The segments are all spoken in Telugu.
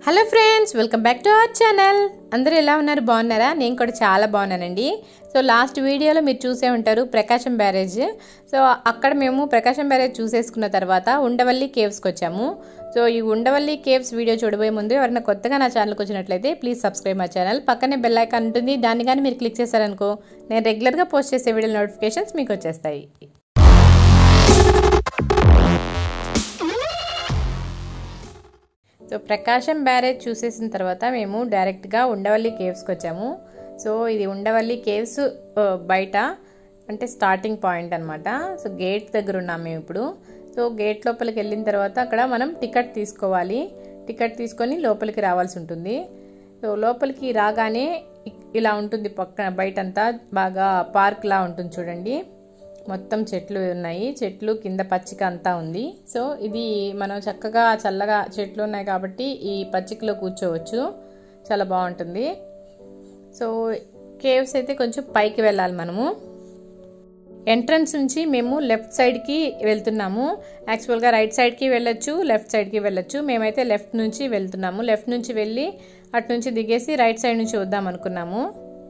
hello friends welcome back to our channel అందరూ ఎలా ఉన్నారు బాగున్నారా నేను కూడా చాలా బాగున్నానండి సో లాస్ట్ వీడియోలో మీరు చూసే ఉంటారు ప్రకాశం బ్యారేజ్ సో అక్కడ మేము ప్రకాశం బ్యారేజ్ చూసేసుకున్న తర్వాత ఉండవల్లి కేవ్స్కి వచ్చాము సో ఈ ఉండవల్లి కేవ్స్ వీడియో చూడబోయే ముందు ఎవరైనా కొత్తగా నా ఛానల్కి వచ్చినట్లయితే ప్లీజ్ సబ్స్క్రైబ్ మై ఛానల్ పక్కనే బెల్ ఐకాన్ ఉంటుంది దాన్ని కానీ మీరు క్లిక్ చేశారనుకో నేను రెగ్యులర్గా పోస్ట్ చేసే వీడియో నోటిఫికేషన్స్ మీకు వచ్చేస్తాయి సో ప్రకాశం బ్యారేజ్ చూసేసిన తర్వాత మేము డైరెక్ట్గా ఉండవల్లి కేవ్స్కి వచ్చాము సో ఇది ఉండవల్లి కేవ్స్ ఆ, బయట అంటే స్టార్టింగ్ పాయింట్ అనమాట సో గేట్ దగ్గర ఉన్నాం మేము ఇప్పుడు సో గేట్ లోపలికి వెళ్ళిన తర్వాత అక్కడ మనం టికెట్ తీసుకోవాలి టికెట్ తీసుకొని లోపలికి రావాల్సి ఉంటుంది సో లోపలికి రాగానే ఇ- ఇలా ఉంటుంది పక్కన బయటంతా బాగా పార్క్ లా ఉంటుంది చూడండి మొత్తం చెట్లు ఉన్నాయి చెట్లు కింద పచ్చిక అంతా ఉంది సో ఇది మనం చక్కగా చల్లగా చెట్లు ఉన్నాయి కాబట్టి ఈ పచ్చికలో కూర్చోవచ్చు చాలా బాగుంటుంది సో కేవ్స్ అయితే కొంచెం పైకి వెళ్ళాలి మనము ఎంట్రన్స్ నుంచి మేము లెఫ్ట్ సైడ్కి వెళ్తున్నాము యాక్చువల్గా రైట్ సైడ్కి వెళ్ళొచ్చు లెఫ్ట్ సైడ్కి వెళ్ళొచ్చు మేమైతే లెఫ్ట్ నుంచి వెళ్తున్నాము లెఫ్ట్ నుంచి వెళ్ళి అటు నుంచి దిగేసి రైట్ సైడ్ నుంచి వద్దాం అనుకున్నాము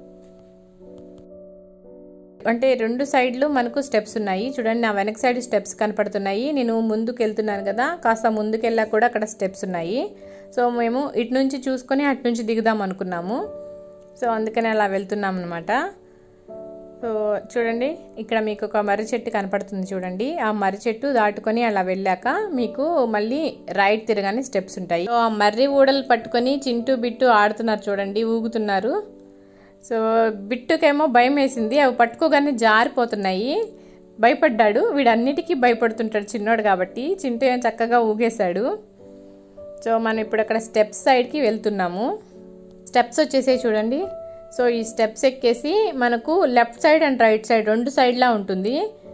అంటే రెండు సైడ్లు మనకు స్టెప్స్ ఉన్నాయి చూడండి నా వెనక సైడ్ స్టెప్స్ కనపడుతున్నాయి నేను ముందుకు వెళ్తున్నాను కదా కాస్త ముందుకు వెళ్ళా కూడా అక్కడ స్టెప్స్ ఉన్నాయి సో మేము ఇటు నుంచి చూసుకొని అటు నుంచి దిగుదాం అనుకున్నాము సో అందుకని అలా వెళ్తున్నాం అనమాట సో చూడండి ఇక్కడ మీకు ఒక మర్రి చెట్టు కనపడుతుంది చూడండి ఆ మర్రి చెట్టు దాటుకొని అలా వెళ్ళాక మీకు మళ్ళీ రైట్ తిరగానే స్టెప్స్ ఉంటాయి సో ఆ మర్రి ఊడలు పట్టుకొని చింటూ బిట్టు ఆడుతున్నారు చూడండి ఊగుతున్నారు సో బిట్టుకేమో భయం వేసింది అవి పట్టుకోగానే జారిపోతున్నాయి భయపడ్డాడు వీడన్నిటికీ భయపడుతుంటాడు చిన్నోడు కాబట్టి చింటూ ఏం చక్కగా ఊగేశాడు సో మనం ఇప్పుడు అక్కడ స్టెప్స్ సైడ్కి వెళ్తున్నాము స్టెప్స్ వచ్చేసాయి చూడండి సో ఈ స్టెప్స్ ఎక్కేసి మనకు left side and right side రెండు సైడ్లా ఉంటుంది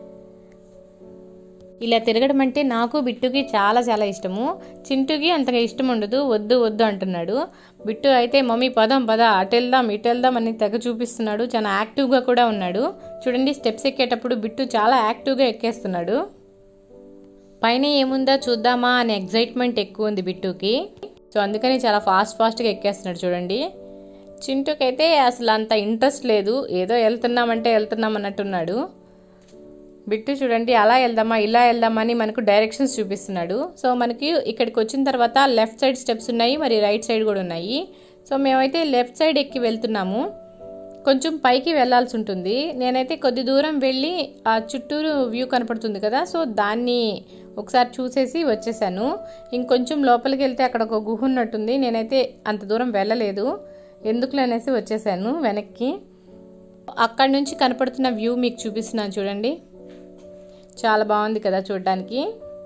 ఇలా తిరగడం అంటే నాకు బిట్టుకి చాలా చాలా ఇష్టము చింటుకి అంతగా ఇష్టం ఉండదు వద్దు వద్దు అంటున్నాడు బిట్టు అయితే మమ్మీ పదం పద అటు వెళ్దాం ఇటు వెళ్దాం అని తెగ చూపిస్తున్నాడు చాలా యాక్టివ్గా కూడా ఉన్నాడు చూడండి స్టెప్స్ ఎక్కేటప్పుడు బిట్టు చాలా యాక్టివ్గా ఎక్కేస్తున్నాడు పైన ఏముందా చూద్దామా అనే ఎగ్జైట్మెంట్ ఎక్కువ ఉంది బిట్టుకి సో అందుకని చాలా ఫాస్ట్ ఫాస్ట్గా ఎక్కేస్తున్నాడు చూడండి చింటుకైతే అసలు అంత ఇంట్రెస్ట్ లేదు ఏదో వెళ్తున్నామంటే వెళ్తున్నాం అన్నట్టున్నాడు బిట్టు చూడండి అలా వెళ్దామా ఇలా వెళ్దామని మనకు డైరెక్షన్స్ చూపిస్తున్నాడు సో మనకి ఇక్కడికి వచ్చిన తర్వాత లెఫ్ట్ సైడ్ స్టెప్స్ ఉన్నాయి మరి రైట్ సైడ్ కూడా ఉన్నాయి సో మేమైతే లెఫ్ట్ సైడ్ ఎక్కి వెళ్తున్నాము కొంచెం పైకి వెళ్ళాల్సి ఉంటుంది నేనైతే కొద్ది దూరం వెళ్ళి ఆ చుట్టూరు వ్యూ కనపడుతుంది కదా సో దాన్ని ఒకసారి చూసేసి వచ్చేసాను ఇంకొంచెం లోపలికి వెళ్తే అక్కడ ఒక గుహ ఉన్నట్టుంది నేనైతే అంత దూరం వెళ్ళలేదు ఎందుకులే అనేసి వచ్చేసాను వెనక్కి అక్కడ నుంచి కనపడుతున్న వ్యూ మీకు చూపిస్తున్నాను చూడండి చాలా బాగుంది కదా చూడడానికి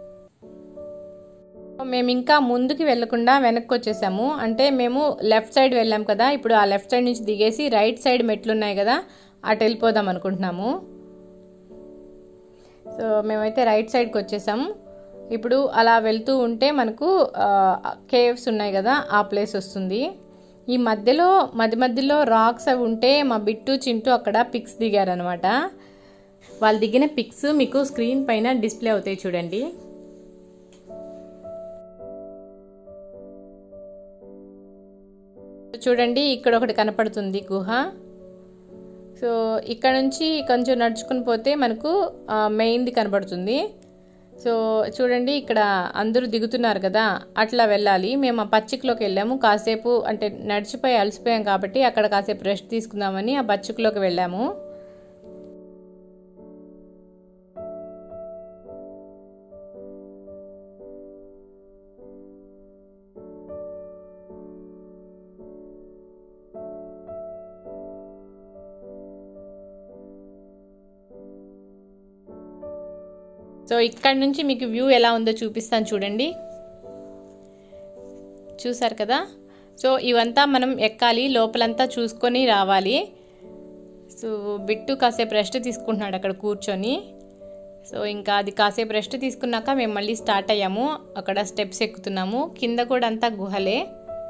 మేము ఇంకా ముందుకు వెళ్లకుండా వెనక్కి వచ్చేసాము అంటే మేము లెఫ్ట్ సైడ్ వెళ్ళాం కదా ఇప్పుడు ఆ లెఫ్ట్ సైడ్ నుంచి దిగేసి రైట్ సైడ్ మెట్లు ఉన్నాయి కదా అటు వెళ్ళిపోదాం అనుకుంటున్నాము సో మేమైతే రైట్ సైడ్కి వచ్చేసాం ఇప్పుడు అలా వెళ్తూ ఉంటే మనకు కేవ్స్ ఉన్నాయి కదా ఆ ప్లేస్ వస్తుంది ఈ మధ్యలో మధ్య మధ్యలో రాక్స్ అవి ఉంటే మా బిట్టు చింటూ అక్కడ పిక్స్ దిగారనమాట వాళ్ళు దిగిన పిక్స్ మీకు స్క్రీన్ పైన డిస్ప్లే అవుతాయి చూడండి చూడండి ఇక్కడ ఒకటి కనపడుతుంది గుహ సో ఇక్కడ నుంచి కొంచెం నడుచుకుని పోతే మనకు మెయిన్ది కనపడుతుంది సో చూడండి ఇక్కడ అందరూ దిగుతున్నారు కదా అట్లా వెళ్ళాలి మేము ఆ పచ్చికలోకి వెళ్ళాము కాసేపు అంటే నడిచిపోయి అలసిపోయాం కాబట్టి అక్కడ కాసేపు రెస్ట్ తీసుకుందామని ఆ పచ్చికలోకి వెళ్ళాము సో ఇక్కడ నుంచి మీకు వ్యూ ఎలా ఉందో చూపిస్తాను చూడండి చూసారు కదా సో ఇవంతా మనం ఎక్కాలి లోపలంతా చూసుకొని రావాలి సో బిట్టు కాసేపు రెస్ట్ తీసుకుంటున్నాడు అక్కడ కూర్చొని సో ఇంకా అది కాసేపు రెస్ట్ తీసుకున్నాక మేము మళ్ళీ స్టార్ట్ అయ్యాము అక్కడ స్టెప్స్ ఎక్కుతున్నాము కింద కూడా అంతా గుహలే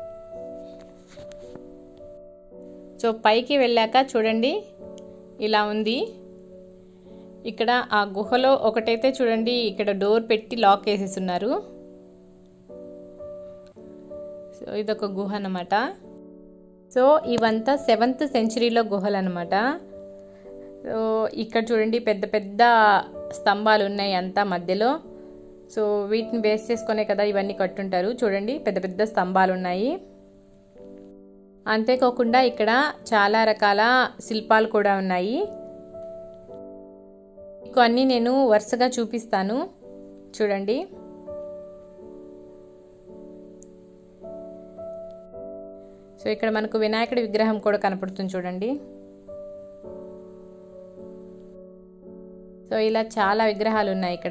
సో పైకి వెళ్ళాక చూడండి ఇలా ఉంది ఇక్కడ ఆ గుహలో ఒకటైతే చూడండి ఇక్కడ డోర్ పెట్టి లాక్ వేసేస్తున్నారు సో ఇదొక గుహ అనమాట సో ఇవంతా సెవెంత్ సెంచరీలో గుహలు అనమాట సో ఇక్కడ చూడండి పెద్ద పెద్ద స్తంభాలు ఉన్నాయి అంతా మధ్యలో సో వీటిని బేస్ చేసుకునే కదా ఇవన్నీ కట్టుంటారు చూడండి పెద్ద పెద్ద స్తంభాలు ఉన్నాయి అంతేకాకుండా ఇక్కడ చాలా రకాల శిల్పాలు కూడా ఉన్నాయి మీకు అన్నీ నేను వరుసగా చూపిస్తాను చూడండి సో ఇక్కడ మనకు వినాయకుడి విగ్రహం కూడా కనపడుతుంది చూడండి సో ఇలా చాలా విగ్రహాలు ఉన్నాయి ఇక్కడ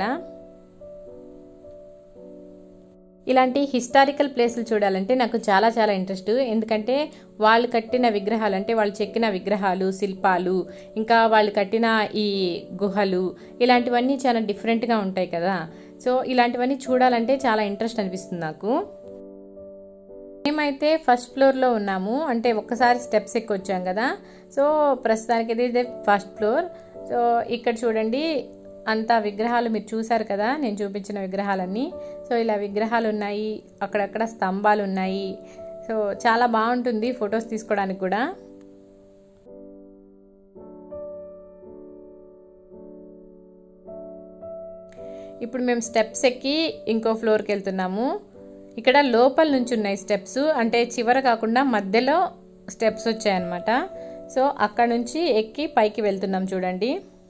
ఇలాంటి హిస్టారికల్ ప్లేసులు చూడాలంటే నాకు చాలా చాలా ఇంట్రెస్ట్ ఎందుకంటే వాళ్ళు కట్టిన విగ్రహాలు అంటే వాళ్ళు చెక్కిన విగ్రహాలు శిల్పాలు ఇంకా వాళ్ళు కట్టిన ఈ గుహలు ఇలాంటివన్నీ చాలా డిఫరెంట్గా ఉంటాయి కదా సో ఇలాంటివన్నీ చూడాలంటే చాలా ఇంట్రెస్ట్ అనిపిస్తుంది నాకు మేమైతే ఫస్ట్ ఫ్లోర్లో ఉన్నాము అంటే ఒక్కసారి స్టెప్స్ ఎక్కి వచ్చాం కదా సో ప్రస్తుతానికి ఇది ఇదే ఫస్ట్ ఫ్లోర్ సో ఇక్కడ చూడండి అంతా విగ్రహాలు మీరు చూసారు కదా నేను చూపించిన విగ్రహాలన్నీ సో ఇలా విగ్రహాలు ఉన్నాయి అక్కడక్కడ స్తంభాలు ఉన్నాయి సో చాలా బాగుంటుంది ఫొటోస్ తీసుకోవడానికి కూడా ఇప్పుడు మేము స్టెప్స్ ఎక్కి ఇంకో ఫ్లోర్కి వెళ్తున్నాము ఇక్కడ లోపల నుంచి ఉన్నాయి స్టెప్స్ అంటే చివర కాకుండా మధ్యలో స్టెప్స్ వచ్చాయన్నమాట సో అక్కడ నుంచి ఎక్కి పైకి వెళ్తున్నాం చూడండి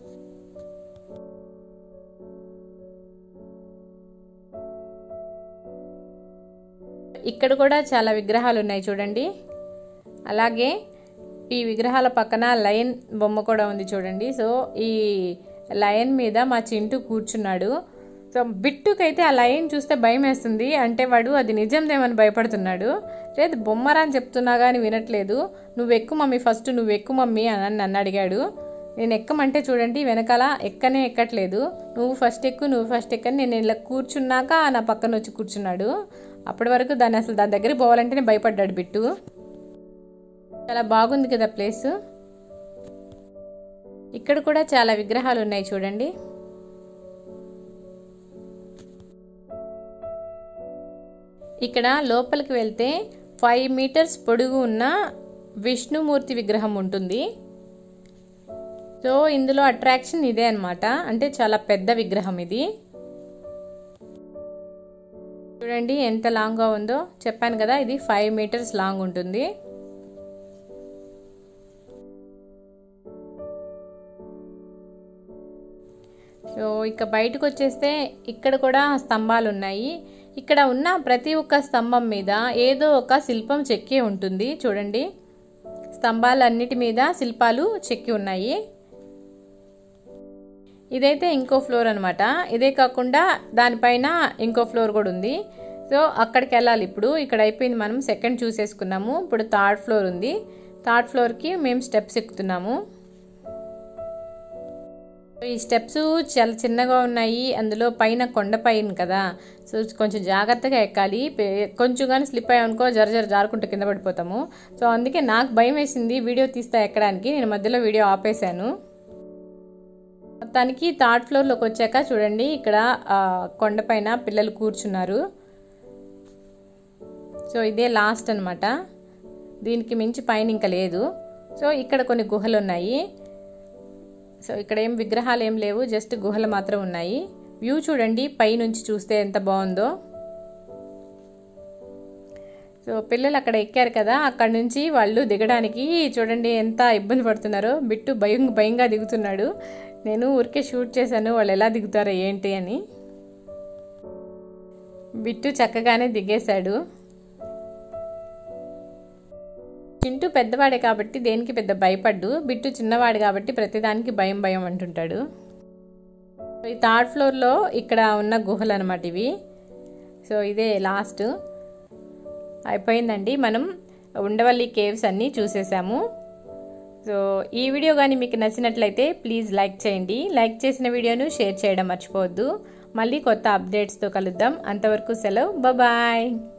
ఇక్కడ కూడా చాలా విగ్రహాలు ఉన్నాయి చూడండి అలాగే ఈ విగ్రహాల పక్కన లయన్ బొమ్మ కూడా ఉంది చూడండి సో ఈ లయన్ మీద మా చింటూ కూర్చున్నాడు సో బిట్టుకైతే ఆ లయన్ చూస్తే భయం వేస్తుంది అంటే వాడు అది నిజందేమని భయపడుతున్నాడు లేదు బొమ్మరా అని చెప్తున్నా కానీ వినట్లేదు నువ్వు ఎక్కు మమ్మీ ఫస్ట్ నువ్వు ఎక్కు మమ్మీ అని నన్ను అడిగాడు నేను ఎక్కమంటే చూడండి వెనకాల ఎక్కనే ఎక్కట్లేదు నువ్వు ఫస్ట్ ఎక్కు నువ్వు ఫస్ట్ ఎక్కని నేను ఇలా కూర్చున్నాక నా పక్కన వచ్చి కూర్చున్నాడు అప్పటి వరకు దాన్ని అసలు దాని దగ్గరికి పోవాలంటేనే భయపడ్డాడు బిట్టు చాలా బాగుంది కదా ప్లేస్ ఇక్కడ కూడా చాలా విగ్రహాలు ఉన్నాయి చూడండి ఇక్కడ లోపలికి వెళ్తే ఫైవ్ మీటర్స్ పొడుగు ఉన్న విష్ణుమూర్తి విగ్రహం ఉంటుంది సో ఇందులో అట్రాక్షన్ ఇదే అనమాట అంటే చాలా పెద్ద విగ్రహం ఇది చూడండి ఎంత లాంగ్గా ఉందో చెప్పాను కదా ఇది ఫైవ్ మీటర్స్ లాంగ్ ఉంటుంది సో ఇక బయటకు వచ్చేస్తే ఇక్కడ కూడా స్తంభాలు ఉన్నాయి ఇక్కడ ఉన్న ప్రతి ఒక్క స్తంభం మీద ఏదో ఒక శిల్పం చెక్కి ఉంటుంది చూడండి స్తంభాలన్నిటి మీద శిల్పాలు చెక్కి ఉన్నాయి ఇదైతే ఇంకో ఫ్లోర్ అనమాట ఇదే కాకుండా దానిపైన ఇంకో ఫ్లోర్ కూడా ఉంది సో అక్కడికి వెళ్ళాలి ఇప్పుడు ఇక్కడ అయిపోయింది మనం సెకండ్ చూసేసుకున్నాము ఇప్పుడు థర్డ్ ఫ్లోర్ ఉంది థర్డ్ ఫ్లోర్కి మేము స్టెప్స్ ఎక్కుతున్నాము ఈ స్టెప్స్ చాలా చిన్నగా ఉన్నాయి అందులో పైన కొండ పైన కదా సో కొంచెం జాగ్రత్తగా ఎక్కాలి కొంచెం కానీ స్లిప్ అయ్యామనుకో జర జర జారుకుంటూ కింద పడిపోతాము సో అందుకే నాకు భయం వేసింది వీడియో తీస్తా ఎక్కడానికి నేను మధ్యలో వీడియో ఆపేశాను మొత్తానికి థర్డ్ ఫ్లోర్లోకి వచ్చాక చూడండి ఇక్కడ కొండపైన పిల్లలు కూర్చున్నారు సో ఇదే లాస్ట్ అనమాట దీనికి మించి పైన ఇంకా లేదు సో ఇక్కడ కొన్ని గుహలు ఉన్నాయి సో ఇక్కడ ఏం విగ్రహాలు ఏం లేవు జస్ట్ గుహలు మాత్రం ఉన్నాయి వ్యూ చూడండి పైనుంచి చూస్తే ఎంత బాగుందో సో పిల్లలు అక్కడ ఎక్కారు కదా అక్కడ నుంచి వాళ్ళు దిగడానికి చూడండి ఎంత ఇబ్బంది పడుతున్నారో బిట్టు భయం భయంగా దిగుతున్నాడు నేను ఊరికే షూట్ చేశాను వాళ్ళు ఎలా దిగుతారో ఏంటి అని బిట్టు చక్కగానే దిగేశాడు చింటూ పెద్దవాడే కాబట్టి దేనికి పెద్ద భయపడ్డు బిట్టు చిన్నవాడు కాబట్టి ప్రతిదానికి భయం భయం అంటుంటాడు ఈ థర్డ్ ఫ్లోర్లో ఇక్కడ ఉన్న గుహలు అనమాట ఇవి సో ఇదే లాస్ట్ అయిపోయిందండి మనం ఉండవల్లి కేవ్స్ అన్నీ చూసేసాము సో ఈ వీడియో కానీ మీకు నచ్చినట్లయితే ప్లీజ్ లైక్ చేయండి లైక్ చేసిన వీడియోను షేర్ చేయడం మర్చిపోవద్దు మళ్ళీ కొత్త అప్డేట్స్తో కలుద్దాం అంతవరకు సెలవు బాయ్